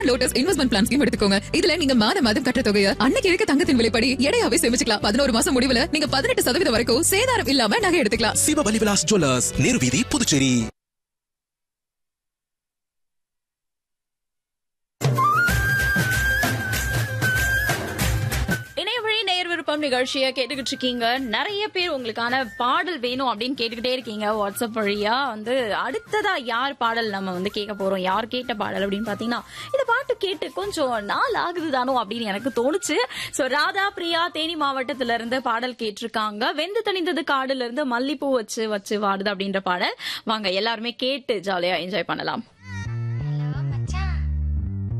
lotus investment plan scheme எடுத்துக்கோங்க இதுல நீங்க மாத மாதம் கட்டுற தொகையை அன்னைக்கு இருக்க தங்கத்தின் விலைப்படி எடையாவே சேமிச்சுக்கலாம் பதினோரு மாசம் முடிவுல நீங்க பதினெட்டு சதவீதம் வரைக்கும் சேதாரம் இல்லாம நகை எடுத்துக்கலாம் சிவபலி விலாஸ் ஜுவல்லர்ஸ் நேரு வீதி புதுச்சேரி இணையவழி நேர் விருப்பம் நிகழ்ச்சியை கேட்டுக்கிட்டு இருக்கீங்க நிறைய பேர் உங்களுக்கான பாடல் வேணும் அப்படின்னு கேட்டுக்கிட்டே இருக்கீங்க வாட்ஸ்அப் வழியா வந்து அடுத்ததா யார் பாடல் நம்ம வந்து கேட்க போறோம் யார் கேட்ட பாடல் அப்படின்னு பாத்தீங்கன்னா இந்த பாட்டு கேட்டு கொஞ்சம் நாள் ஆகுது தானோ அப்படின்னு எனக்கு தோணுச்சு சோ ராதா பிரியா தேனி மாவட்டத்துல இருந்து பாடல் கேட்டிருக்காங்க வெந்து தணிந்தது காடுல இருந்து மல்லிப்பூ வச்சு வச்சு வாடுது அப்படின்ற பாடல் வாங்க எல்லாருமே கேட்டு ஜாலியா என்ஜாய் பண்ணலாம்